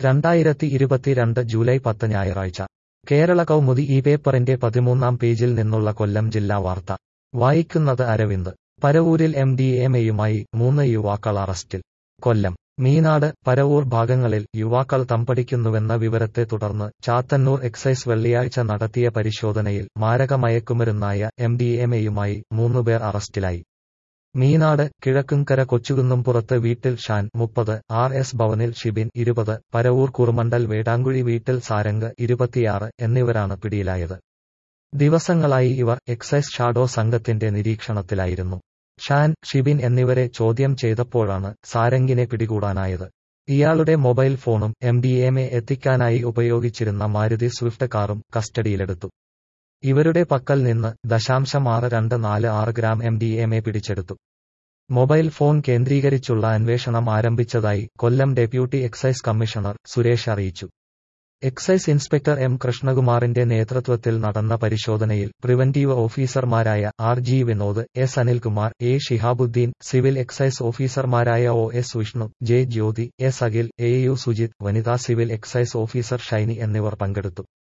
രണ്ടായിരത്തി ഇരുപത്തിരണ്ട് ജൂലൈ പത്ത് ഞായറാഴ്ച കേരള കൗമുദി ഈ പേപ്പറിന്റെ പതിമൂന്നാം പേജിൽ നിന്നുള്ള കൊല്ലം ജില്ലാ വാർത്ത വായിക്കുന്നത് അരവിന്ദ് പരവൂരിൽ എം ഡി എം എയുമായി മൂന്ന് യുവാക്കൾ അറസ്റ്റിൽ കൊല്ലം മീനാട് പരവൂർ ഭാഗങ്ങളിൽ യുവാക്കൾ തമ്പടിക്കുന്നുവെന്ന വിവരത്തെ തുടർന്ന് ചാത്തന്നൂർ എക്സൈസ് വെള്ളിയാഴ്ച നടത്തിയ പരിശോധനയിൽ മാരക മയക്കുമരുന്നായ എം ഡി എം എയുമായി മൂന്നുപേർ അറസ്റ്റിലായി മീനാട് കിഴക്കുംകര കൊച്ചുകുന്നുംപുറത്ത് വീട്ടിൽ ഷാൻ മുപ്പത് ആർ എസ് ഭവനിൽ ഷിബിൻ ഇരുപത് പരവൂർ കുറുമണ്ടൽ വേടാങ്കുഴി വീട്ടിൽ സാരംഗ് ഇരുപത്തിയാറ് എന്നിവരാണ് പിടിയിലായത് ദിവസങ്ങളായി ഇവർ എക്സൈസ് ഷാഡോ സംഘത്തിന്റെ നിരീക്ഷണത്തിലായിരുന്നു ഷാൻ ഷിബിൻ എന്നിവരെ ചോദ്യം ചെയ്തപ്പോഴാണ് സാരംഗിനെ പിടികൂടാനായത് ഇയാളുടെ മൊബൈൽ ഫോണും എം ഡി എം എ എത്തിക്കാനായി ഉപയോഗിച്ചിരുന്ന മാരുതി സ്വിഫ്റ്റ് കാറും കസ്റ്റഡിയിലെടുത്തു ഇവരുടെ പക്കൽ നിന്ന് ദശാംശം ആറ് രണ്ട് നാല് ആറ് gram M D M A പിടിച്ചെടുത്തു മൊബൈൽ ഫോൺ കേന്ദ്രീകരിച്ചുള്ള അന്വേഷണം ആരംഭിച്ചതായി Kollam deputy excise commissioner Suresh അറിയിച്ചു എക്സൈസ് ഇൻസ്പെക്ടർ എം കൃഷ്ണകുമാറിന്റെ നേതൃത്വത്തിൽ നടന്ന പരിശോധനയിൽ പ്രിവന്റീവ് ഓഫീസർമാരായ R G Vinod S Anilkumar A Shihabuddin civil excise ഓഫീസർമാരായ O S Vishnu J Jyothi S Akhil A U Sujith വനിതാ സിവിൽ എക്സൈസ് ഓഫീസർ ഷൈനി എന്നിവർ പങ്കെടുത്തു